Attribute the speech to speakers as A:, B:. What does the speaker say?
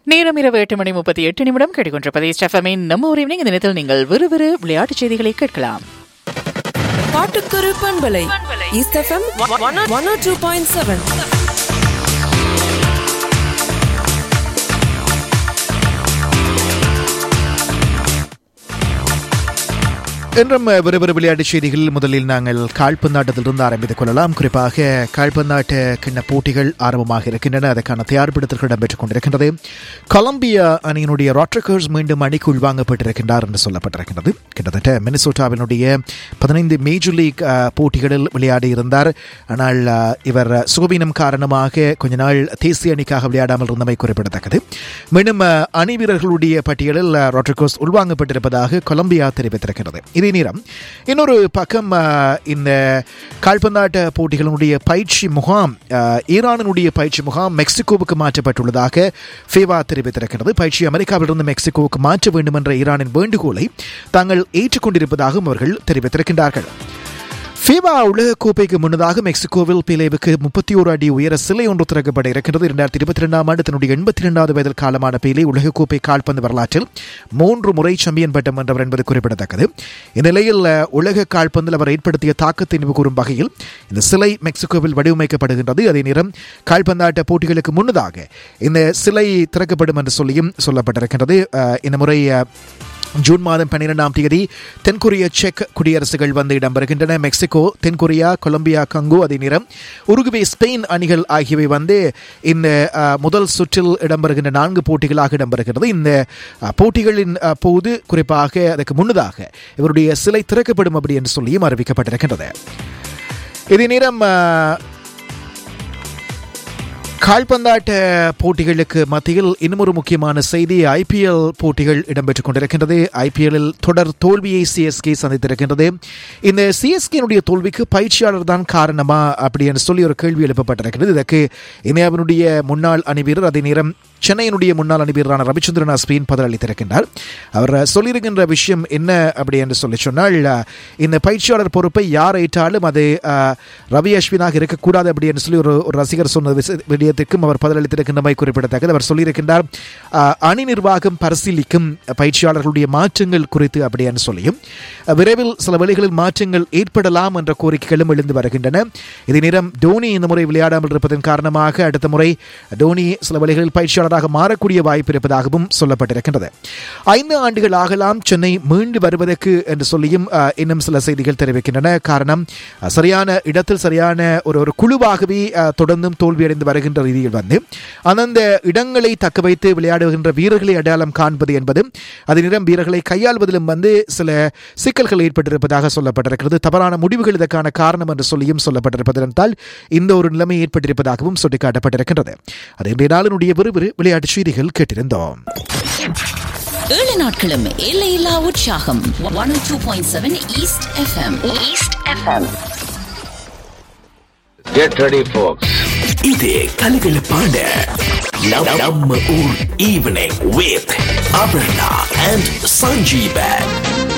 A: நேரம் இரவு எட்டு மணி முப்பத்தி எட்டு நிமிடம் கேட்டுக்கொண்டிருப்பதை ஸ்டெஃபமின் நம்ம ஒரு ஈவினிங் இந்த நேரத்தில் நீங்கள் விறுவிறு விளையாட்டுச் செய்திகளை கேட்கலாம்
B: பாட்டுக்கொரு பண்பலை East FM one two point seven
C: என்றும் விறுவிறு விளையாட்டுச் செய்திகள் முதலில் நாங்கள் கால்பந்தாட்டத்திலிருந்து ஆரம்பித்துக் கொள்ளலாம் குறிப்பாக கால்பந்தாட்ட கிண்ண போட்டிகள் ஆரம்பமாக இருக்கின்றன அதற்கான தயார்படுத்தல்கள் இடம்பெற்றுக் கொண்டிருக்கின்றது கொலம்பியா அணியினுடைய ராட்ரகர்ஸ் மீண்டும் அணிக்கு உள்வாங்கப்பட்டிருக்கின்றார் என்று சொல்லப்பட்டிருக்கின்றது கிட்டத்தட்ட மினிசோட்டாவினுடைய பதினைந்து மேஜர் லீக் அஹ், போட்டிகளில் விளையாடி இருந்தார் ஆனால் அஹ், இவர் சுகவீனம் காரணமாக கொஞ்ச நாள் தேசிய அணிக்காக விளையாடாமல் இருந்தமை குறிப்பிடத்தக்கது மீண்டும் அஹ், அணி வீரர்களுடைய பட்டியலில் அஹ், ராட்ரிகோஸ் உள்வாங்கப்பட்டிருப்பதாக கொலம்பியா தெரிவித்திருக்கிறது இதே நேரம் இன்னொரு பக்கம் அஹ், இந்த கால்பந்தாட்ட போட்டிகளினுடைய பயிற்சி முகாம் அஹ், ஈரானினுடைய பயிற்சி முகாம் மெக்சிகோவுக்கு மாற்றப்பட்டுள்ளதாக ஃபேவா தெரிவித்திருக்கிறது பயிற்சி அமெரிக்காவிலிருந்து மெக்சிகோவுக்கு மாற்ற வேண்டும் என்ற ஈரானின் வேண்டுகோளை தாங்கள் ஏற்றுக்கொண்டிருப்பதாகவும் அவர்கள் தெரிவித்திருக்கின்றார்கள் ஃபீவா உலகக்கோப்பைக்கு முன்னதாக மெக்சிகோவில் பிலேவுக்கு முப்பத்தி ஓரு அடி உயர சிலை ஒன்று திறக்கப்பட இருக்கிறது இரண்டாயிரத்தி இருபத்தி ரெண்டாம் ஆண்டு தன்னுடைய எண்பத்தி இரண்டாவது வயதில் காலமான பீலே உலகக்கோப்பை கால்பந்து வரலாற்றில் மூன்று முறை சாம்பியன் பட்டம் வென்றவர் என்பது குறிப்பிடத்தக்கது இந்நிலையில் அஹ், உலக கால்பந்தில் அவர் ஏற்படுத்திய தாக்கத்தை நினைவு கூறும் வகையில் இந்த சிலை மெக்சிகோவில் வடிவமைக்கப்படுகின்றது அதே நேரம் கால்பந்தாட்ட போட்டிகளுக்கு முன்னதாக இந்த சிலை திறக்கப்படும் என்று சொல்லியும் சொல்லப்பட்டிருக்கின்றது அஹ், இந்த முறை அஹ், ஜூன் மாதம் பன்னிரெண்டாம் தேதி தென்கொரிய செக் குடியரசுகள் வந்து இடம்பெறுகின்றன மெக்சிகோ தென்கொரியா கொலம்பியா கங்கோ அதே நேரம் உருகுவே ஸ்பெயின் அணிகள் ஆகியவை வந்து இந்த அஹ், முதல் சுற்றில் இடம்பெறுகின்ற நான்கு போட்டிகளாக இடம்பெறுகிறது இந்த அஹ், போட்டிகளின் அஹ், போது குறிப்பாக அதற்கு முன்னதாக இவருடைய சிலை திறக்கப்படும் அப்படி என்று சொல்லியும் அறிவிக்கப்பட்டிருக்கின்றது இதே நேரம் அஹ், கால்பந்தாட்ட போட்டிகளுக்கு மத்தியில் இன்னும் முக்கியமான செய்தி ஐபிஎல் போட்டிகள் இடம்பெற்றுக் கொண்டிருக்கின்றது ஐபிஎல்லில் தொடர் தோல்வியை சிஎஸ்கே சந்தித்திருக்கின்றது இந்த சிஎஸ்கேனுடைய தோல்விக்கு பயிற்சியாளர் தான் காரணமா அப்படி என்று சொல்லி ஒரு கேள்வி எழுப்பப்பட்டிருக்கிறது இதற்கு இந்தியாவினுடைய முன்னாள் அணி வீரர் அதே நேரம் சென்னையினுடைய முன்னாள் அணி வீரரான ரவிச்சந்திரன் அஸ்வின் பதிலளித்திருக்கின்றார் அவர் சொல்லியிருக்கின்ற விஷயம் என்ன அப்படி என்று சொல்லி சொன்னால் அஹ், இந்த பயிற்சியாளர் பொறுப்பை யார் ஏற்றாலும் அது அஹ், ரவி அஸ்வினாக இருக்கக்கூடாது அப்படி என்று சொல்லி ஒரு ஒரு ரசிகர் சொன்ன விஷ- விடயத்திற்கும் அவர் பதிலளித்திருக்கின்றமை குறிப்பிடத்தக்கது அவர் சொல்லியிருக்கின்றார் அஹ், அணி நிர்வாகம் பரிசீலிக்கும் பயிற்சியாளர்களுடைய மாற்றங்கள் குறித்து அப்படி என்று சொல்லியும் அஹ், விரைவில் சில வேளைகளில் மாற்றங்கள் ஏற்படலாம் என்ற கோரிக்கைகளும் எழுந்து வருகின்றன இதே நேரம் டோனி இந்த முறை விளையாடாமல் இருப்பதன் காரணமாக அடுத்த முறை டோனி சில வேளைகளில் பயிற்சியாளராக மாறக்கூடிய வாய்ப்பு இருப்பதாகவும் சொல்லப்பட்டிருக்கின்றது ஐந்து ஆண்டுகள் ஆகலாம் சென்னை மீண்டு வருவதற்கு என்று சொல்லியும் அஹ், இன்னும் சில செய்திகள் தெரிவிக்கின்றன காரணம் அஹ், சரியான இடத்தில் சரியான ஒரு ஒரு குழுவாகவே அஹ், தொடர்ந்தும் தோல்வியடைந்து வருகின்ற ரீதியில் வந்து அந்தந்த இடங்களை தக்க வைத்து விளையாடுகின்ற வீரர்களை அடையாளம் காண்பது என்பது அதே நேரம் வீரர்களை கையாள்வதிலும் வந்து சில சிக்கல்கள் ஏற்பட்டிருப்பதாக சொல்லப்பட்டிருக்கிறது தவறான முடிவுகள் இதற்கான காரணம் என்று சொல்லியும் சொல்லப்பட்டிருப்பதனால் இந்த ஒரு நிலைமை ஏற்பட்டிருப்பதாகவும் சுட்டிக்காட்டப்பட்டிருக்கின்றது அது இன்றைய நாளினுடைய விறுவிறு விளையாட்டு செய்திகள் கேட்டிருந்தோம்
D: ஏழு நாட்களும் எல்லையில்லா உற்சாகம் one two point seven East FM East FM
E: Get ready, folks.
F: இது கலகலப்பான நம்- நம்ம ஊர் evening with Aparna and Sanjeevan